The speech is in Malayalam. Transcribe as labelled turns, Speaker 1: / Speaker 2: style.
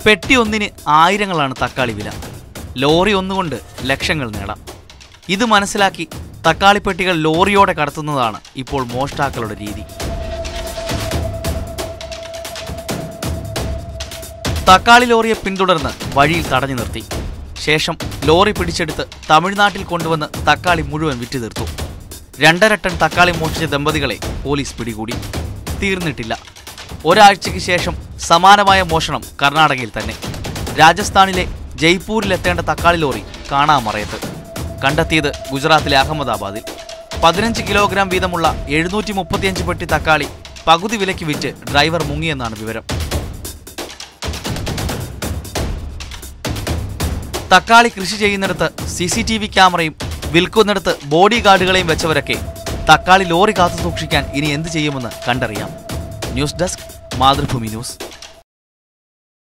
Speaker 1: പെട്ടി ഒന്നിന് ആയിരങ്ങളാണ് തക്കാളി വില ലോറി ഒന്നുകൊണ്ട് ലക്ഷങ്ങൾ നേടാം ഇത് മനസ്സിലാക്കി തക്കാളി പെട്ടികൾ ലോറിയോടെ കടത്തുന്നതാണ് ഇപ്പോൾ മോഷ്ടാക്കളുടെ രീതി തക്കാളി ലോറിയെ പിന്തുടർന്ന് വഴിയിൽ തടഞ്ഞു നിർത്തി ശേഷം ലോറി പിടിച്ചെടുത്ത് തമിഴ്നാട്ടിൽ കൊണ്ടുവന്ന് തക്കാളി മുഴുവൻ വിറ്റു തീർത്തു രണ്ടര ടൺ തക്കാളി മോഷ്ടിച്ച ദമ്പതികളെ പോലീസ് പിടികൂടി തീർന്നിട്ടില്ല ഒരാഴ്ചയ്ക്ക് ശേഷം സമാനമായ മോഷണം കർണാടകയിൽ തന്നെ രാജസ്ഥാനിലെ ജയ്പൂരിലെത്തേണ്ട തക്കാളി ലോറി കാണാമറയത്ത് കണ്ടെത്തിയത് ഗുജറാത്തിലെ അഹമ്മദാബാദിൽ പതിനഞ്ച് കിലോഗ്രാം വീതമുള്ള എഴുന്നൂറ്റി മുപ്പത്തിയഞ്ച് പെട്ടി തക്കാളി പകുതി വിലയ്ക്ക് വിറ്റ് ഡ്രൈവർ മുങ്ങിയെന്നാണ് വിവരം തക്കാളി കൃഷി ചെയ്യുന്നിടത്ത് സി സി ടി വി ക്യാമറയും വിൽക്കുന്നിടത്ത് ബോഡി ഗാർഡുകളെയും വെച്ചവരൊക്കെ തക്കാളി ലോറി കാത്തു സൂക്ഷിക്കാൻ ഇനി എന്ത് ചെയ്യുമെന്ന് കണ്ടറിയാം ന്യൂസ് ഡെസ്ക് മാതൃഭൂമി ന്യൂസ്